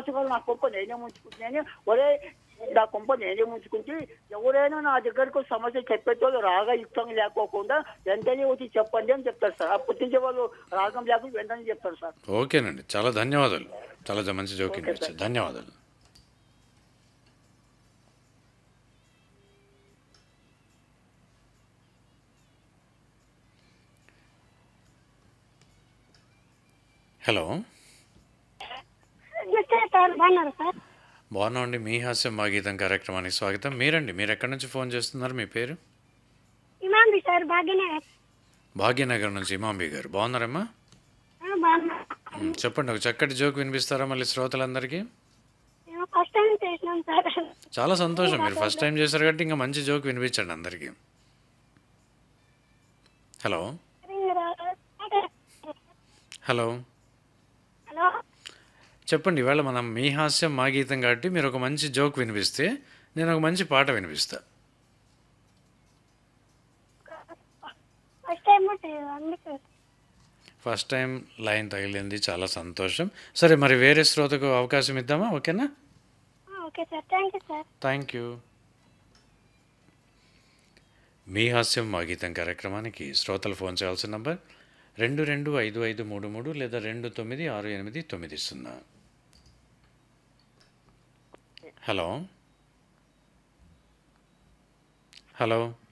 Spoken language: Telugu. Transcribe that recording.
మోసగాళ్ళు నా కొంప నేనే ముంచుకుంటున్నాను ఒరే నా కొంప నేనే ముంచుకుంటే ఎవరైనా నా దగ్గరకు సమస్య చెప్పేటోళ్ళు రాగా యుక్తం లేకోకుండా వెంటనే వచ్చి చెప్పండి అని చెప్తారు సార్ ఆ పుట్టించే వాళ్ళు రాగం లేకుండా వెంటనే చెప్తారు సార్ ఓకేనండి చాలా ధన్యవాదాలు చాలా మంచి జోక్ వినిపించారు ధన్యవాదాలు హలో నమస్తే సార్ బాగున్నారు సార్ బాగున్నామండి మీ హాస్యం మా గీతం కార్యక్రమానికి స్వాగతం మీరండి మీరు ఎక్కడి నుంచి ఫోన్ చేస్తున్నారు మీ పేరు ఇమాంది సార్ బాగానే భాగ్యనగర్ నుంచి ఇమాంబి గారు బాగున్నారమ్మా బాగున్నా ఉమ్, చెప్పండి ఒక చక్కటి జోక్ వినిపిస్తారా మళ్ళీ శ్రోతలందరికీ మేము ఫస్ట్ టైం చేసినాం సార్ చాలా సంతోషం మీరు ఫస్ట్ టైం చేశారు కాబట్టి ఇంకా మంచి జోక్ వినిపించండి అందరికీ హలో హలో హలో చెప్పండి ఇవాళ మనం మీ హాస్యం మా గీతం కాబట్టి మీరు ఒక మంచి జోక్ వినిపిస్తే నేను ఒక మంచి పాట వినిపిస్తా ఫస్ట్ టైం అందుకే ఫస్ట్ టైం లైన్ తగిలింది చాలా సంతోషం సరే మరి వేరే శ్రోతకు అవకాశం ఇద్దామా ఓకేనా okay sir thank you sir thank you మీ హాస్యం మా గీతం కార్యక్రమానికి శ్రోతలు ఫోన్ చేయాల్సిన నంబర్ రెండు రెండు ఐదు ఐదు మూడు మూడు లేదా రెండు తొమ్మిది ఆరు ఎనిమిది తొమ్మిది సున్నా హలో హలో